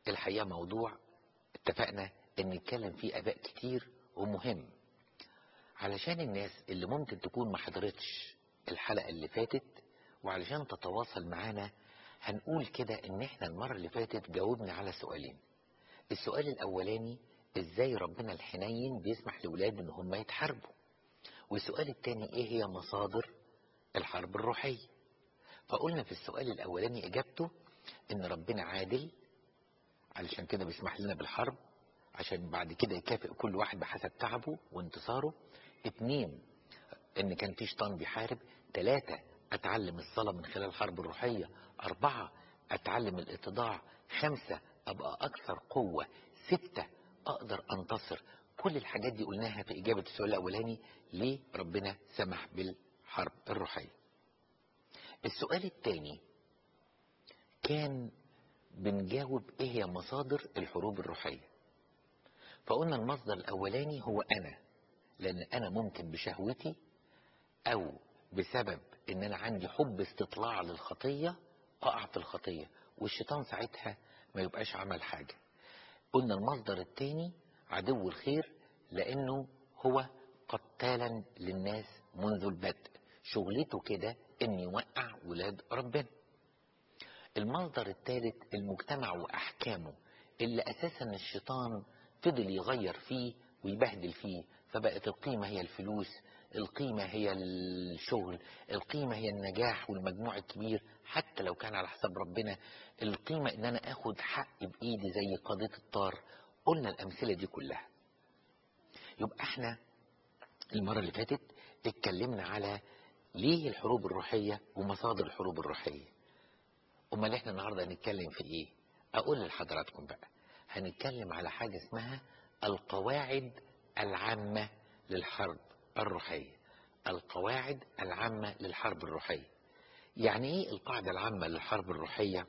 الحقيقة موضوع اتفقنا ان نتكلم فيه اباء كتير ومهم علشان الناس اللي ممكن تكون ما حضرتش الحلقة اللي فاتت وعلشان تتواصل معانا هنقول كده ان احنا المرة اللي فاتت جاوبنا على سؤالين السؤال الاولاني ازاي ربنا الحنين بيسمح لولاده ان هم يتحاربوا والسؤال التاني ايه هي مصادر الحرب الروحية فقلنا في السؤال الاولاني اجابته ان ربنا عادل علشان كده بيسمح لنا بالحرب عشان بعد كده يكافئ كل واحد بحسب تعبه وانتصاره اتنين ان كان في شيطان بيحارب تلاتة اتعلم الصلاة من خلال الحرب الروحية اربعة اتعلم الاتضاع خمسة ابقى اكثر قوة ستة اقدر انتصر كل الحاجات دي قلناها في اجابة السؤال الاولاني ليه ربنا سمح بالحرب الروحية السؤال الثاني كان بنجاوب ايه هي مصادر الحروب الروحية فقلنا المصدر الاولاني هو انا لان انا ممكن بشهوتي او بسبب ان انا عندي حب استطلاع للخطية اقع في الخطية والشيطان ساعتها ما يبقاش عمل حاجة قلنا المصدر الثاني عدو الخير لانه هو قتالا للناس منذ البدء شغلته كده ان يوقع ولاد ربنا المصدر الثالث المجتمع واحكامه اللي اساسا الشيطان فضل يغير فيه ويبهدل فيه فبقت القيمة هي الفلوس القيمة هي الشغل القيمة هي النجاح والمجموع الكبير حتى لو كان على حساب ربنا القيمة ان انا اخد حق بايدي زي قضية الطار قلنا الامثلة دي كلها يبقى احنا المرة اللي فاتت اتكلمنا على ليه الحروب الروحية ومصادر الحروب الروحية امال احنا النهاردة هنتكلم في ايه اقول لحضراتكم بقى هنتكلم على حاجة اسمها القواعد العامة للحرب الروحية القواعد العامة للحرب الروحية يعني ايه القاعدة العامة للحرب الروحية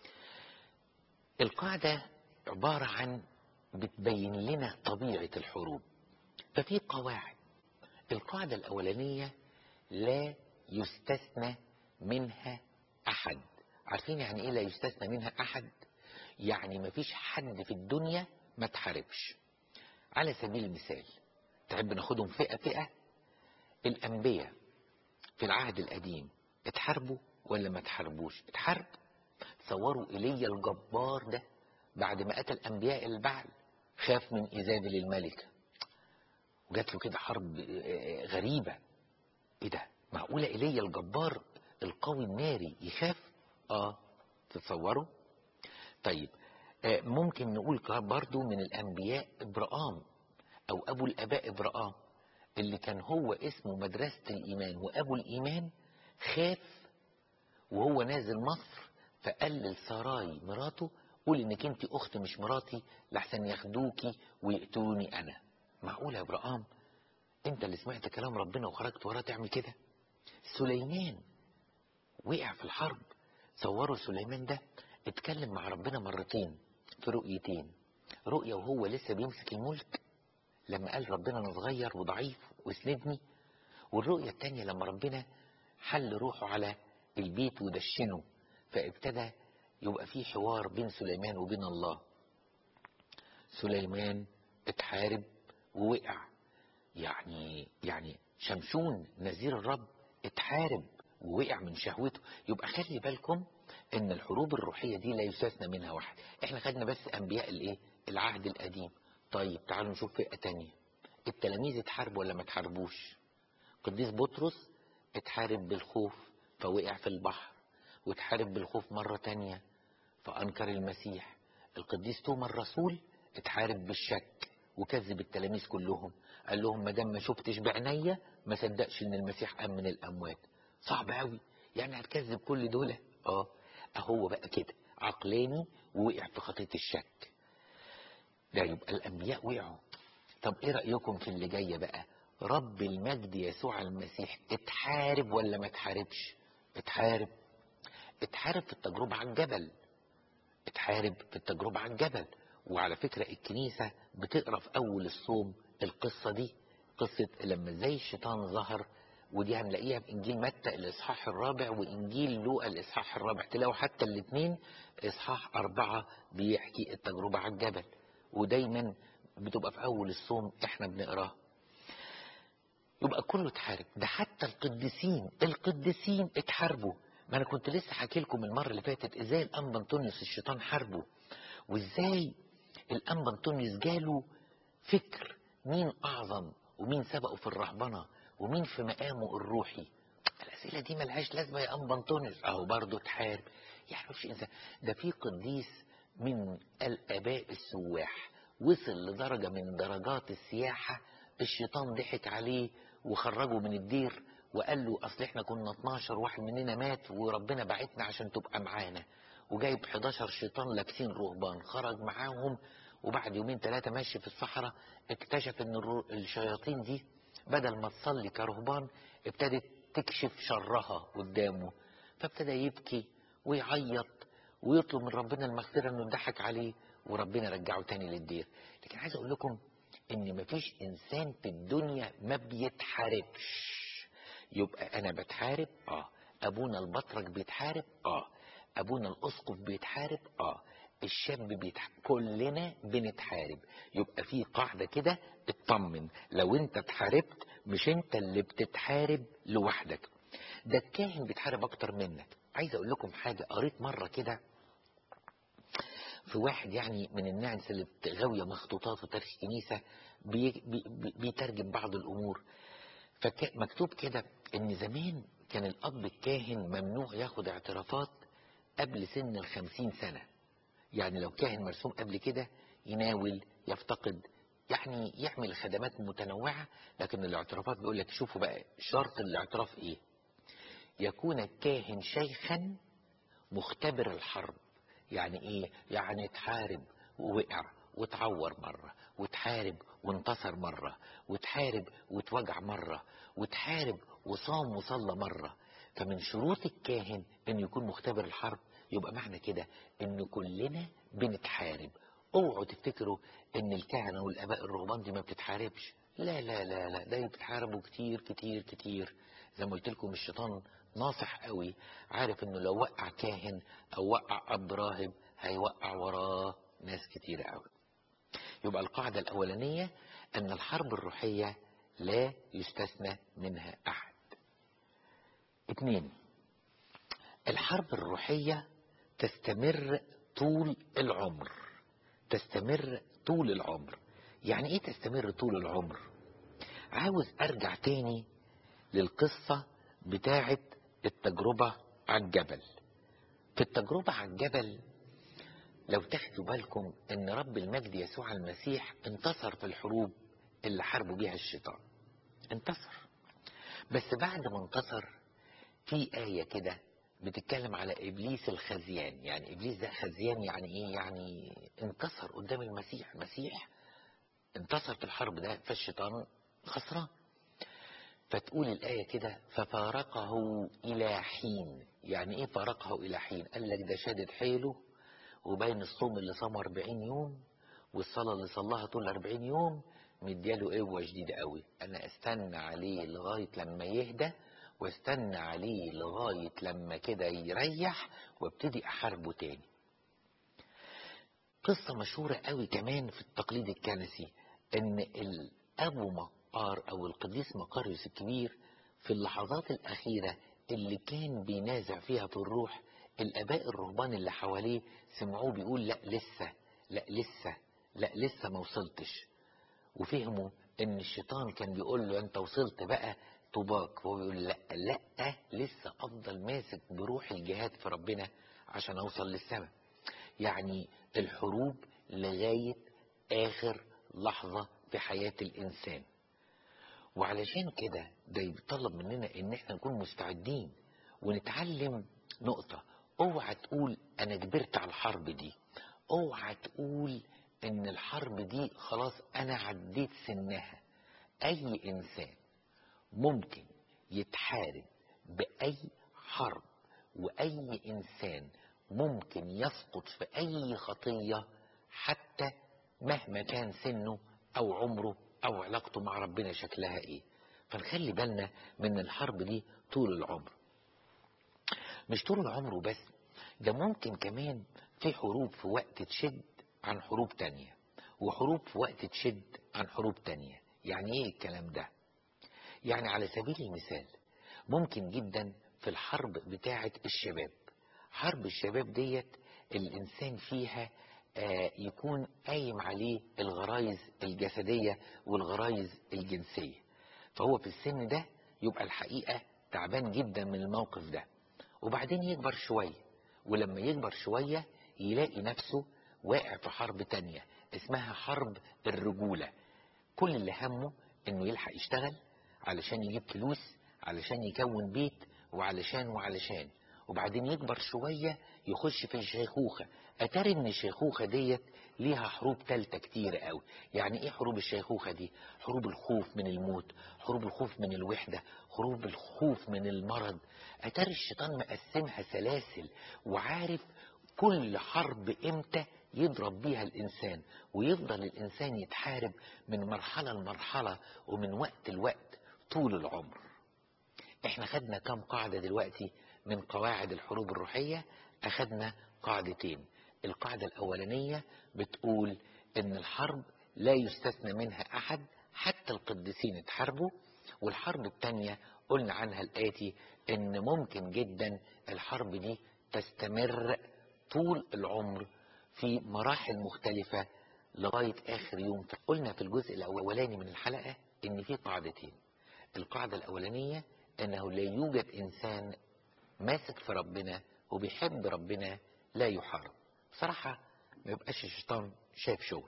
القاعدة عبارة عن بتبين لنا طبيعة الحروب ففي قواعد القاعدة الأولانية لا يستثنى منها أحد عارفين يعني ايه لا يستثنى منها أحد يعني مفيش حد في الدنيا ما تحاربش على سبيل المثال تحب ناخدهم فئة فئة الأنبياء في العهد القديم اتحاربوا ولا ما اتحاربوش اتحارب صوروا إيليا الجبار ده بعد ما قتل أنبياء البعل خاف من إيزابل الملكة وجات له كده حرب غريبة ايه ده معقولة إيليا الجبار القوي الناري يخاف اه تتصوروا طيب ممكن نقول برضو من الأنبياء إبراهام أو أبو الآباء إبراهام اللي كان هو اسمه مدرسة الإيمان وأبو الإيمان خاف وهو نازل مصر فقال لسراي مراته قول إنك أنت أخت مش مراتي لحسن ياخدوكي ويقتلوني أنا معقول يا إبراهام أنت اللي سمعت كلام ربنا وخرجت وراه تعمل كده سليمان وقع في الحرب صوروا سليمان ده اتكلم مع ربنا مرتين في رؤيتين رؤية وهو لسه بيمسك الملك لما قال ربنا انا صغير وضعيف واسندني والرؤية التانية لما ربنا حل روحه على البيت ودشنه فابتدى يبقى في حوار بين سليمان وبين الله سليمان اتحارب ووقع يعني يعني شمشون نذير الرب اتحارب ووقع من شهوته يبقى خلي بالكم ان الحروب الروحية دي لا يستثنى منها واحد احنا خدنا بس انبياء الايه العهد القديم طيب تعالوا نشوف فئة تانية التلاميذ اتحاربوا ولا ما اتحاربوش قديس بطرس اتحارب بالخوف فوقع في البحر واتحارب بالخوف مرة تانية فأنكر المسيح القديس توما الرسول اتحارب بالشك وكذب التلاميذ كلهم قال لهم ما دام ما شفتش بعينيا ما صدقش ان المسيح قام من الاموات صعب قوي يعني هتكذب كل دول اه اهو بقى كده عقلاني ووقع في خطية الشك ده يبقى الانبياء وقعوا طب ايه رأيكم في اللي جاية بقى رب المجد يسوع المسيح اتحارب ولا ما اتحاربش اتحارب اتحارب في التجربة على الجبل اتحارب في التجربة على الجبل وعلى فكرة الكنيسة بتقرأ في أول الصوم القصة دي قصة لما زي الشيطان ظهر ودي هنلاقيها في انجيل متى الاصحاح الرابع وانجيل لوقا الاصحاح الرابع تلاقوا حتى الاثنين اصحاح اربعه بيحكي التجربه على الجبل ودايما بتبقى في اول الصوم احنا بنقراه يبقى كله اتحارب ده حتى القديسين القديسين اتحاربوا ما انا كنت لسه حكي لكم المره اللي فاتت ازاي الانبا انطونيوس الشيطان حاربه وازاي الانبا انطونيوس جاله فكر مين اعظم ومين سبقه في الرهبنه ومين في مقامه الروحي الاسئله دي ملهاش لازمه يا انبا انطونيوس اهو برضه اتحارب يعرفش انسان ده في قديس من الاباء السواح وصل لدرجه من درجات السياحه الشيطان ضحك عليه وخرجه من الدير وقال له اصل احنا كنا 12 واحد مننا مات وربنا بعتنا عشان تبقى معانا وجايب 11 شيطان لابسين رهبان خرج معاهم وبعد يومين ثلاثة ماشي في الصحراء اكتشف ان الرو- الشياطين دي بدل ما تصلي كرهبان ابتدت تكشف شرها قدامه فابتدى يبكي ويعيط ويطلب من ربنا المغفرة انه ضحك عليه وربنا رجعه تاني للدير لكن عايز اقول لكم ان مفيش انسان في الدنيا ما بيتحاربش يبقى انا بتحارب اه ابونا البطرك بيتحارب اه ابونا الاسقف بيتحارب اه الشاب بيتحارب كلنا بنتحارب يبقى في قاعدة كده اطمن لو انت اتحاربت مش انت اللي بتتحارب لوحدك ده الكاهن بيتحارب اكتر منك عايز اقول لكم حاجة قريت مرة كده في واحد يعني من الناس اللي بت- غاوية مخطوطات في تاريخ الكنيسة بي بي بي بيترجم بعض الأمور فمكتوب كده إن زمان كان الأب الكاهن ممنوع ياخد اعترافات قبل سن الخمسين سنة يعني لو كاهن مرسوم قبل كده يناول يفتقد يعني يعمل خدمات متنوعة لكن الاعترافات بيقول لك شوفوا بقى شرط الاعتراف ايه يكون الكاهن شيخا مختبر الحرب يعني ايه يعني اتحارب ووقع وتعور مرة وتحارب وانتصر مرة وتحارب وتوجع مرة وتحارب وصام وصلى مرة فمن شروط الكاهن انه يكون مختبر الحرب يبقى معنى كده ان كلنا بنتحارب اوعوا تفتكروا ان الكهنة والاباء الرهبان دي ما بتتحاربش لا لا لا لا ده بيتحاربوا كتير كتير كتير زي ما قلت لكم الشيطان ناصح قوي عارف انه لو وقع كاهن او وقع اب راهب هيوقع وراه ناس كتير قوي يبقى القاعدة الأولانية أن الحرب الروحية لا يستثنى منها أحد اثنين الحرب الروحية تستمر طول العمر تستمر طول العمر يعني ايه تستمر طول العمر عاوز ارجع تاني للقصة بتاعة التجربة على الجبل في التجربة على الجبل لو تاخدوا بالكم ان رب المجد يسوع المسيح انتصر في الحروب اللي حاربوا بيها الشيطان انتصر بس بعد ما انتصر في آية كده بتتكلم على إبليس الخزيان يعني إبليس ده خزيان يعني إيه يعني انكسر قدام المسيح المسيح انتصر في الحرب ده فالشيطان خسران فتقول الآية كده ففارقه إلى حين يعني إيه فارقه إلى حين قال لك ده شادد حيله وبين الصوم اللي صامه 40 يوم والصلاة اللي صلاها طول 40 يوم مدياله قوة شديدة قوي أنا استنى عليه لغاية لما يهدى واستنى عليه لغاية لما كده يريح وابتدي أحاربه تاني قصة مشهورة قوي كمان في التقليد الكنسي ان الابو مقار او القديس مقاريوس الكبير في اللحظات الاخيرة اللي كان بينازع فيها في الروح الاباء الرهبان اللي حواليه سمعوه بيقول لا لسه لا لسه لا لسه ما وصلتش وفهموا ان الشيطان كان بيقول له انت وصلت بقى طوباك فهو بيقول لا لا لسه افضل ماسك بروح الجهاد في ربنا عشان اوصل للسماء يعني الحروب لغاية آخر لحظة في حياة الإنسان وعلشان كده ده يتطلب مننا إن احنا نكون مستعدين ونتعلم نقطة اوعى تقول أنا كبرت على الحرب دي اوعى تقول إن الحرب دي خلاص أنا عديت سنها أي إنسان ممكن يتحارب بأي حرب وأي إنسان ممكن يسقط في أي خطية حتى مهما كان سنه أو عمره أو علاقته مع ربنا شكلها إيه فنخلي بالنا من الحرب دي طول العمر مش طول العمر وبس ده ممكن كمان في حروب في وقت تشد عن حروب تانية وحروب في وقت تشد عن حروب تانية يعني ايه الكلام ده يعني على سبيل المثال ممكن جدا في الحرب بتاعة الشباب حرب الشباب ديت الإنسان فيها آه يكون قايم عليه الغرايز الجسدية والغرايز الجنسية فهو في السن ده يبقى الحقيقة تعبان جدا من الموقف ده وبعدين يكبر شوية ولما يكبر شوية يلاقي نفسه واقع في حرب تانية اسمها حرب الرجولة كل اللي همه انه يلحق يشتغل علشان يجيب فلوس علشان يكون بيت وعلشان وعلشان وبعدين يكبر شوية يخش في الشيخوخة أتاري إن الشيخوخة ديت ليها حروب تالتة كتير قوي يعني إيه حروب الشيخوخة دي حروب الخوف من الموت حروب الخوف من الوحدة حروب الخوف من المرض أتاري الشيطان مقسمها سلاسل وعارف كل حرب إمتى يضرب بيها الإنسان ويفضل الإنسان يتحارب من مرحلة لمرحلة ومن وقت لوقت طول العمر احنا خدنا كم قاعدة دلوقتي من قواعد الحروب الروحية أخذنا قاعدتين القاعدة الأولانية بتقول إن الحرب لا يستثنى منها أحد حتى القديسين اتحاربوا والحرب الثانية قلنا عنها الآتي إن ممكن جدا الحرب دي تستمر طول العمر في مراحل مختلفة لغاية آخر يوم قلنا في الجزء الأولاني من الحلقة إن في قاعدتين القاعدة الأولانية أنه لا يوجد إنسان ماسك في ربنا وبيحب ربنا لا يحارب بصراحة ما يبقاش الشيطان شايف شغل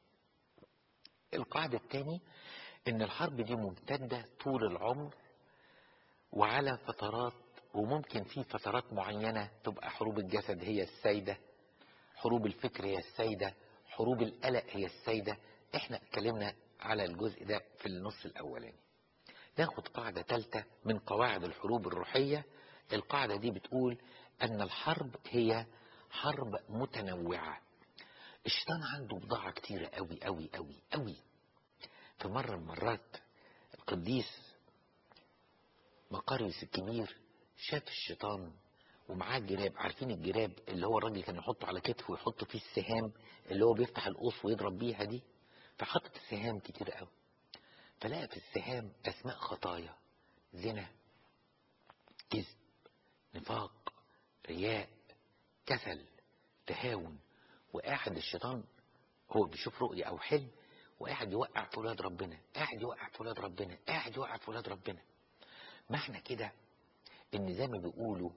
القاعدة الثاني ان الحرب دي ممتدة طول العمر وعلى فترات وممكن في فترات معينة تبقى حروب الجسد هي السيدة حروب الفكر هي السيدة حروب القلق هي السيدة احنا اتكلمنا على الجزء ده في النص الاولاني ناخد قاعدة ثالثة من قواعد الحروب الروحية القاعدة دي بتقول أن الحرب هي حرب متنوعة الشيطان عنده بضاعة كتيرة قوي قوي قوي قوي في مرة من المرات القديس مقاريوس الكبير شاف الشيطان ومعاه جراب عارفين الجراب اللي هو الراجل كان يحطه على كتفه ويحط فيه السهام اللي هو بيفتح القوس ويضرب بيها دي فحطت السهام كتير قوي فلقى في السهام أسماء خطايا زنا كذب نفاق رياء كسل تهاون وقاعد الشيطان هو بيشوف رؤية أو حلم وقاعد يوقع في ولاد ربنا قاعد يوقع في ولاد ربنا قاعد يوقع في ولاد ربنا ما احنا كده ان زي ما بيقولوا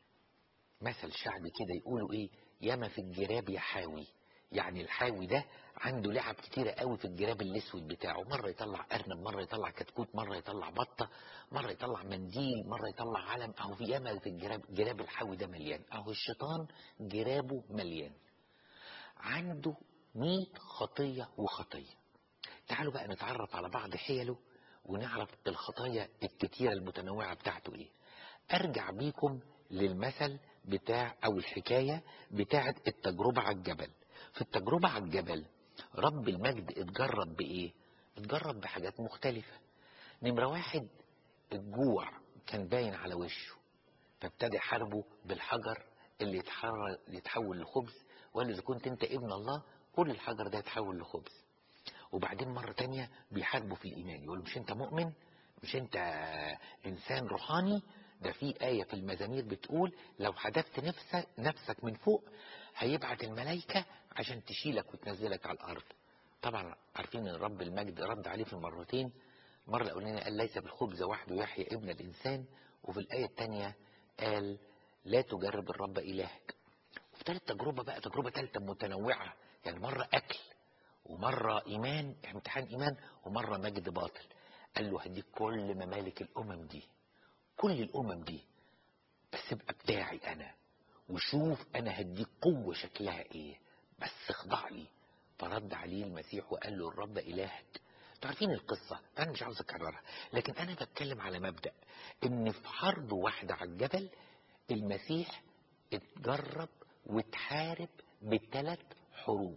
مثل شعبي كده يقولوا ايه ياما في الجراب يا حاوي يعني الحاوي ده عنده لعب كتيرة قوي في الجراب الاسود بتاعه مرة يطلع ارنب مرة يطلع كتكوت مرة يطلع بطة مرة يطلع منديل مرة يطلع علم اهو في ياما في الجراب جراب الحاوي ده مليان اهو الشيطان جرابه مليان عنده مئة خطية وخطية تعالوا بقى نتعرف على بعض حيله ونعرف الخطايا الكتيرة المتنوعة بتاعته ايه ارجع بيكم للمثل بتاع او الحكاية بتاعة التجربة على الجبل في التجربة على الجبل رب المجد اتجرب بايه اتجرب بحاجات مختلفة نمرة واحد الجوع كان باين على وشه فابتدى حاربه بالحجر اللي يتحرر يتحول لخبز وقال له اذا كنت انت ابن الله كل الحجر ده يتحول لخبز وبعدين مرة تانية بيحاربوا في الإيمان يقول مش أنت مؤمن مش أنت إنسان روحاني ده في آية في المزامير بتقول لو حدفت نفسك, نفسك من فوق هيبعت الملائكة عشان تشيلك وتنزلك على الأرض طبعا عارفين ان رب المجد رد عليه في المرتين مرة الأولانية قال ليس بالخبز وحده يحيى ابن الإنسان وفي الآية الثانية قال لا تجرب الرب إلهك وفي ثالث تجربة بقى تجربة ثالثة متنوعة يعني مرة أكل ومرة إيمان امتحان إيمان ومرة مجد باطل قال له هديك كل ممالك الأمم دي كل الأمم دي بس ابقى بتاعي أنا وشوف أنا هديك قوة شكلها إيه بس اخضع لي فرد عليه المسيح وقال له الرب إلهك تعرفين القصة أنا مش عاوز أكررها لكن أنا بتكلم على مبدأ إن في حرب واحدة على الجبل المسيح اتجرب واتحارب بثلاث حروب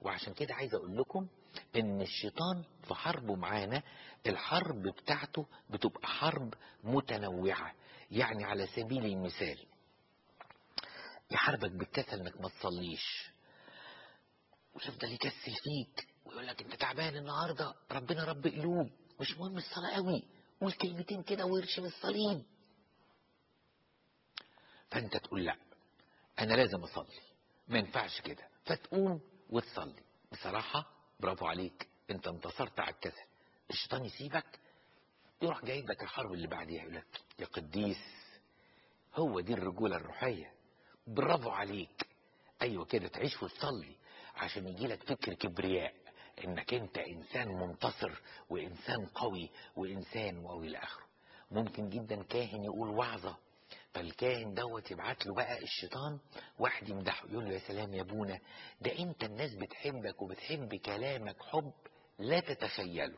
وعشان كده عايز اقول لكم ان الشيطان في حربه معانا الحرب بتاعته بتبقى حرب متنوعة يعني على سبيل المثال يحاربك بالكسل انك ما تصليش ويفضل يكسل فيك ويقول لك انت تعبان النهارده ربنا رب قلوب مش مهم الصلاه قوي قول كلمتين كده وارشم الصليب فانت تقول لا انا لازم اصلي ما ينفعش كده فتقوم وتصلي بصراحه برافو عليك انت انتصرت على الكسل الشيطان يسيبك يروح جايب لك الحرب اللي بعديها يقول لك يا قديس هو دي الرجوله الروحيه برافو عليك ايوه كده تعيش وتصلي عشان يجي لك فكر كبرياء انك انت انسان منتصر وانسان قوي وانسان والى اخره ممكن جدا كاهن يقول وعظه فالكاهن دوت يبعت له بقى الشيطان واحد يمدحه يقول له يا سلام يا ابونا ده انت الناس بتحبك وبتحب كلامك حب لا تتخيله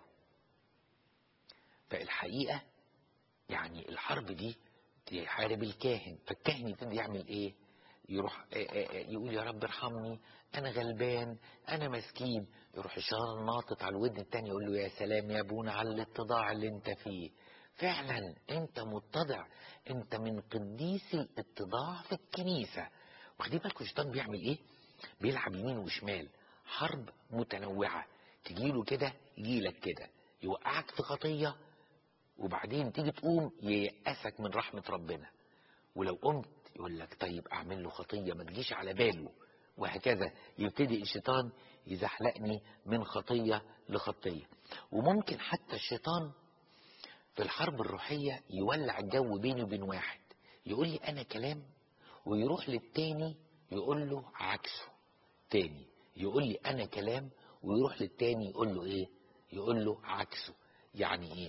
فالحقيقه يعني الحرب دي تحارب الكاهن فالكاهن يبتدي يعمل ايه يروح يقول يا رب ارحمني انا غلبان انا مسكين يروح الشيطان ناطط على الودن التاني يقول له يا سلام يا ابونا على الاتضاع اللي انت فيه فعلا انت متضع انت من قديس الاتضاع في الكنيسه واخدين بالكم الشيطان بيعمل ايه بيلعب يمين وشمال حرب متنوعه تجيله كده يجيلك كده يوقعك في خطيه وبعدين تيجي تقوم ييأسك من رحمه ربنا ولو قمت يقول لك طيب اعمل له خطيه ما تجيش على باله وهكذا يبتدي الشيطان يزحلقني من خطيه لخطيه وممكن حتى الشيطان في الحرب الروحيه يولع الجو بيني وبين واحد يقول لي انا كلام ويروح للتاني يقول له عكسه تاني يقول لي انا كلام ويروح للتاني يقول له ايه يقول له عكسه يعني ايه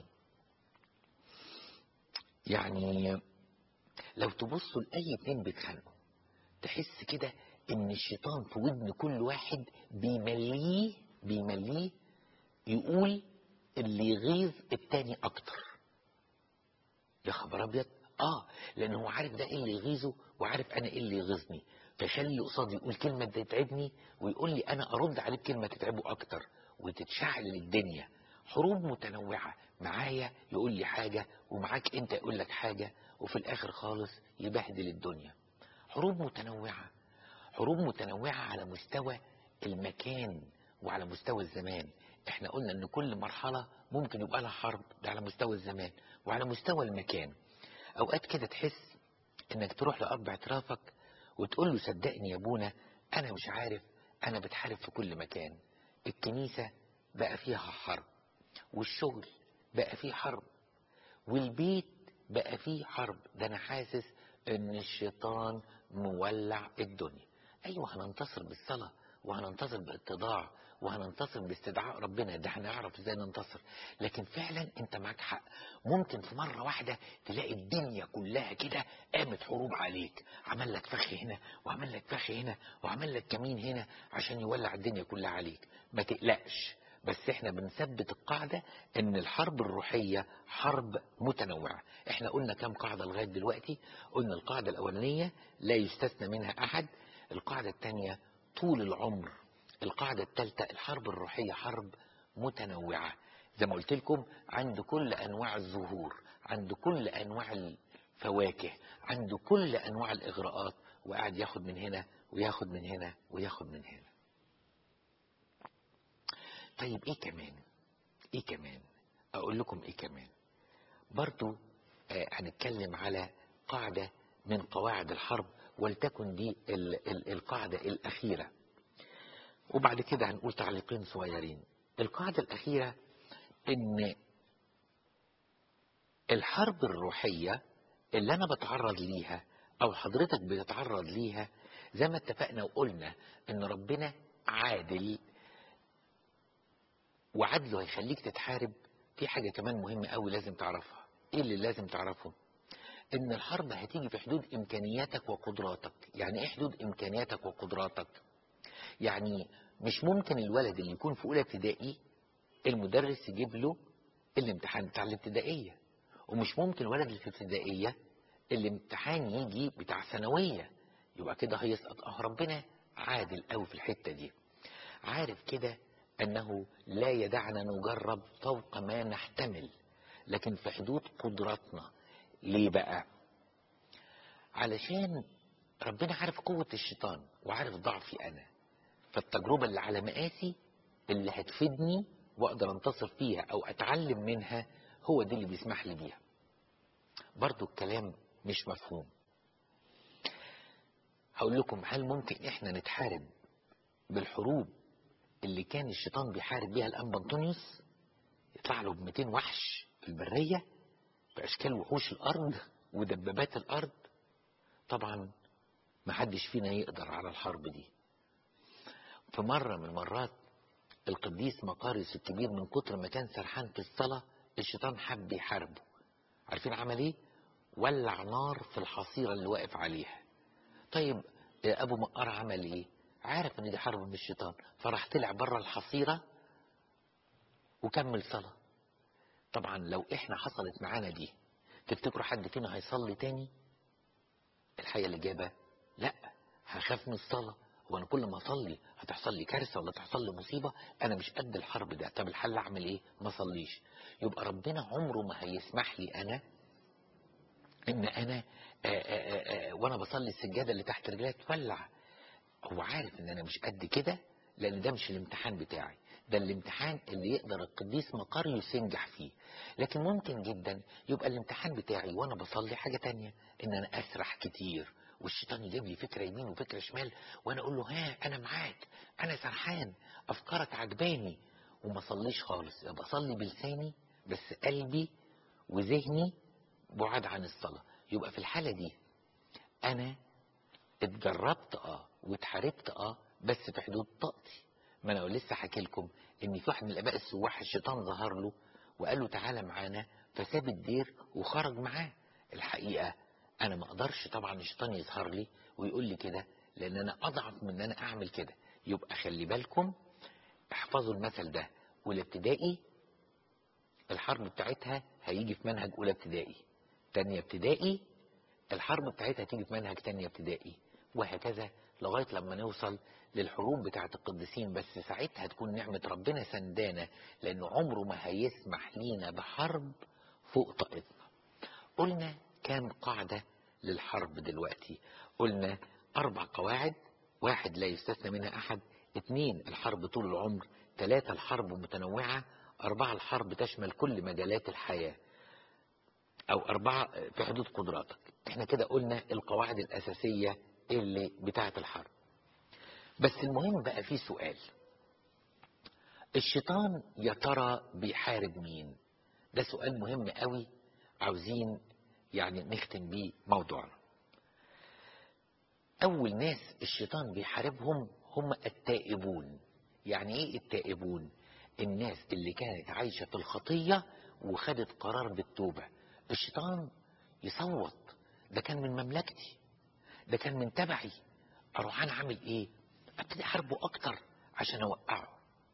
يعني لو تبصوا لأي اتنين بيتخانقوا تحس كده إن الشيطان في ودن كل واحد بيمليه بيمليه يقول اللي يغيظ التاني أكتر يا خبر أبيض آه لأن هو عارف ده إيه اللي يغيظه وعارف أنا إيه اللي يغيظني فخلي اللي قصادي يقول كلمة تتعبني ويقول لي أنا أرد عليه بكلمة تتعبه أكتر وتتشعل الدنيا حروب متنوعة معايا يقول لي حاجة ومعاك انت يقول لك حاجة وفي الاخر خالص يبهدل الدنيا حروب متنوعة حروب متنوعة على مستوى المكان وعلى مستوى الزمان احنا قلنا ان كل مرحلة ممكن يبقى لها حرب ده على مستوى الزمان وعلى مستوى المكان اوقات كده تحس انك تروح لاب اعترافك وتقول له صدقني يا ابونا انا مش عارف انا بتحارب في كل مكان الكنيسة بقى فيها حرب والشغل بقى فيه حرب والبيت بقى فيه حرب ده انا حاسس ان الشيطان مولع الدنيا ايوه هننتصر بالصلاة وهننتصر باتضاع وهننتصر باستدعاء ربنا ده هنعرف ازاي ننتصر لكن فعلا انت معاك حق ممكن في مرة واحدة تلاقي الدنيا كلها كده قامت حروب عليك عمل لك فخ هنا وعمل لك فخ هنا وعمل لك كمين هنا عشان يولع الدنيا كلها عليك ما تقلقش بس احنا بنثبت القاعدة ان الحرب الروحية حرب متنوعة احنا قلنا كم قاعدة لغاية دلوقتي قلنا القاعدة الاولانية لا يستثنى منها احد القاعدة الثانية طول العمر القاعدة الثالثة الحرب الروحية حرب متنوعة زي ما قلت لكم عند كل انواع الزهور عند كل انواع الفواكه عند كل انواع الاغراءات وقاعد ياخد من هنا وياخد من هنا وياخد من هنا طيب ايه كمان ايه كمان اقول لكم ايه كمان برضو آه هنتكلم على قاعدة من قواعد الحرب ولتكن دي ال ال القاعدة الأخيرة وبعد كده هنقول تعليقين صغيرين القاعدة الأخيرة إن الحرب الروحية اللي أنا بتعرض ليها أو حضرتك بتتعرض ليها زي ما اتفقنا وقلنا إن ربنا عادل وعدله هيخليك تتحارب في حاجة كمان مهمة قوي لازم تعرفها ايه اللي لازم تعرفه ان الحرب هتيجي في حدود امكانياتك وقدراتك يعني ايه حدود امكانياتك وقدراتك يعني مش ممكن الولد اللي يكون في اولى ابتدائي المدرس يجيب له الامتحان بتاع الابتدائية ومش ممكن الولد اللي في ابتدائية الامتحان يجي بتاع ثانوية يبقى كده هيسقط اه ربنا عادل قوي في الحتة دي وعارف كده أنه لا يدعنا نجرب فوق ما نحتمل لكن في حدود قدراتنا ليه بقى علشان ربنا عارف قوة الشيطان وعارف ضعفي أنا فالتجربة اللي على مقاسي اللي هتفيدني وأقدر أنتصر فيها أو أتعلم منها هو دي اللي بيسمح لي بيها برضو الكلام مش مفهوم هقول لكم هل ممكن احنا نتحارب بالحروب اللي كان الشيطان بيحارب بيها الانبا انطونيوس يطلع له ب 200 وحش في البريه باشكال وحوش الارض ودبابات الارض طبعا ما حدش فينا يقدر على الحرب دي في مرة من المرات القديس مقارس الكبير من كتر ما كان سرحان في الصلاة الشيطان حب يحاربه عارفين عمل ايه ولع نار في الحصيرة اللي واقف عليها طيب ابو مقار عمل ايه عارف ان دي حرب من الشيطان فراح طلع بره الحصيرة وكمل صلاة طبعا لو احنا حصلت معانا دي تفتكروا حد فينا هيصلي تاني الحقيقة الإجابة لا هخاف من الصلاة وانا كل ما اصلي هتحصل لي كارثه ولا تحصل لي مصيبه انا مش قد الحرب ده طب الحل اعمل ايه ما اصليش يبقى ربنا عمره ما هيسمح لي انا ان انا آآ آآ آآ وانا بصلي السجاده اللي تحت رجلي تولع هو عارف ان انا مش قد كده لان ده مش الامتحان بتاعي ده الامتحان اللي يقدر القديس مقاريوس ينجح فيه لكن ممكن جدا يبقى الامتحان بتاعي وانا بصلي حاجه تانية ان انا اسرح كتير والشيطان يجيب لي فكره يمين وفكره شمال وانا اقول له ها انا معاك انا سرحان افكارك عجباني وما صليش خالص يبقى اصلي بلساني بس قلبي وذهني بعاد عن الصلاه يبقى في الحاله دي انا اتجربت اه واتحاربت اه بس في حدود طاقتي ما انا لسه حكي لكم ان في واحد من الاباء السواح الشيطان ظهر له وقال له تعالى معانا فساب الدير وخرج معاه الحقيقه انا ما اقدرش طبعا الشيطان يظهر لي ويقول لي كده لان انا اضعف من ان انا اعمل كده يبقى خلي بالكم احفظوا المثل ده اولى ابتدائي الحرب بتاعتها هيجي في منهج اولى ابتدائي تانية ابتدائي الحرب بتاعتها هتيجي في منهج تانية ابتدائي وهكذا لغاية لما نوصل للحروب بتاعت القديسين بس ساعتها تكون نعمة ربنا سندانة لأنه عمره ما هيسمح لينا بحرب فوق طاقتنا قلنا كام قاعدة للحرب دلوقتي قلنا أربع قواعد واحد لا يستثنى منها أحد اثنين الحرب طول العمر ثلاثة الحرب متنوعة أربعة الحرب تشمل كل مجالات الحياة أو أربعة في حدود قدراتك احنا كده قلنا القواعد الأساسية اللي بتاعة الحرب بس المهم بقى في سؤال الشيطان يا ترى بيحارب مين ده سؤال مهم قوي عاوزين يعني نختم بيه موضوعنا أول ناس الشيطان بيحاربهم هم التائبون يعني إيه التائبون الناس اللي كانت عايشة في الخطية وخدت قرار بالتوبة الشيطان يصوت ده كان من مملكتي ده كان من تبعي أروح أنا أعمل إيه أبتدي أحاربه أكتر عشان أوقعه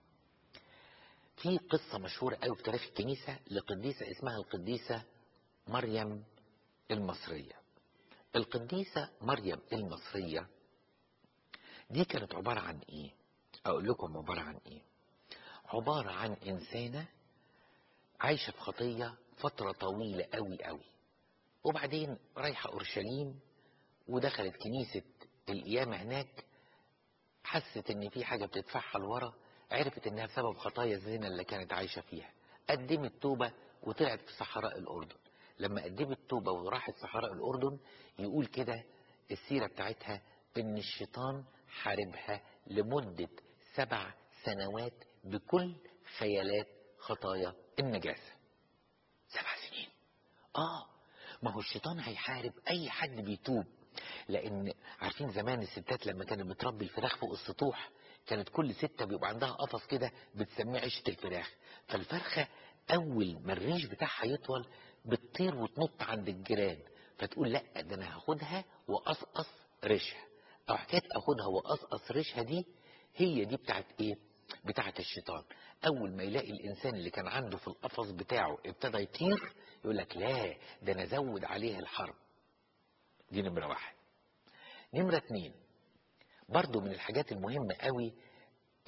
في قصة مشهورة قوي في تاريخ الكنيسة لقديسة اسمها القديسة مريم المصرية القديسة مريم المصرية دي كانت عبارة عن ايه اقول لكم عبارة عن ايه عبارة عن انسانة عايشة في خطية فترة طويلة قوي قوي وبعدين رايحة اورشليم ودخلت كنيسة القيامة هناك حست ان في حاجة بتدفعها لورا عرفت انها بسبب خطايا الزنا اللي كانت عايشة فيها قدمت توبة وطلعت في صحراء الاردن لما قدمت توبة وراحت صحراء الأردن يقول كده السيرة بتاعتها إن الشيطان حاربها لمدة سبع سنوات بكل خيالات خطايا النجاسة سبع سنين آه ما هو الشيطان هيحارب أي حد بيتوب لأن عارفين زمان الستات لما كانت بتربي الفراخ فوق السطوح كانت كل ستة بيبقى عندها قفص كده بتسميه عيشة الفراخ فالفرخة أول ما الريش بتاعها يطول بتطير وتنط عند الجيران فتقول لا ده انا هاخدها واقصقص ريشها او حكايه اخدها واقصقص ريشها دي هي دي بتاعت ايه بتاعت الشيطان اول ما يلاقي الانسان اللي كان عنده في القفص بتاعه ابتدى يطير يقول لك لا ده انا ازود عليه الحرب دي نمره واحد نمره اتنين برضو من الحاجات المهمه قوي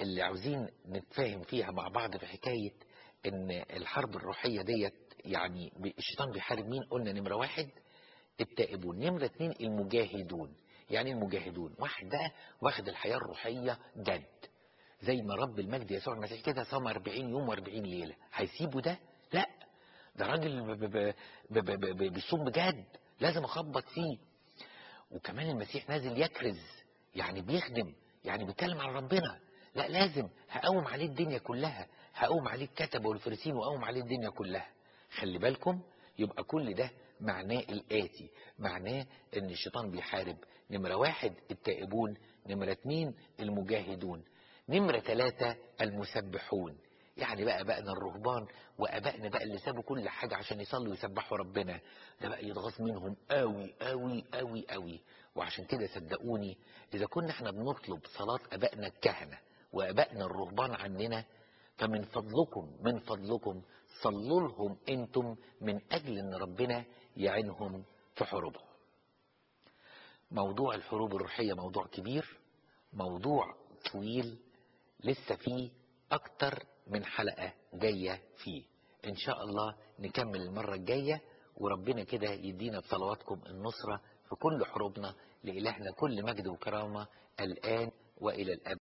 اللي عاوزين نتفاهم فيها مع بعض في حكاية ان الحرب الروحية ديت يعني الشيطان بيحارب مين قلنا نمرة واحد التائبون نمرة اتنين المجاهدون يعني المجاهدون واحد بقى واخد الحياة الروحية جد زي ما رب المجد يسوع المسيح كده صام 40 يوم و40 ليلة هيسيبه ده لا ده راجل ب- ب- ب- ب- ب- ب- بيصوم بجد لازم اخبط فيه وكمان المسيح نازل يكرز يعني بيخدم يعني بيتكلم عن ربنا لا لازم هقوم عليه الدنيا كلها هقوم عليه الكتبة والفريسين وأقوم عليه الدنيا كلها خلي بالكم يبقى كل ده معناه الآتي معناه ان الشيطان بيحارب نمرة واحد التائبون نمرة اتنين المجاهدون نمرة ثلاثة المسبحون يعني بقى بقنا الرهبان وابائنا بقى اللي سابوا كل حاجة عشان يصلوا ويسبحوا ربنا ده بقى يتغاظ منهم قوي قوي قوي قوي وعشان كده صدقوني اذا كنا احنا بنطلب صلاة ابائنا الكهنة وابائنا الرهبان عننا فمن فضلكم من فضلكم صلوا لهم انتم من اجل ان ربنا يعينهم في حروبهم موضوع الحروب الروحية موضوع كبير موضوع طويل لسه فيه اكتر من حلقة جاية فيه ان شاء الله نكمل المرة الجاية وربنا كده يدينا بصلواتكم النصرة في كل حروبنا لإلهنا كل مجد وكرامة الآن وإلى الأبد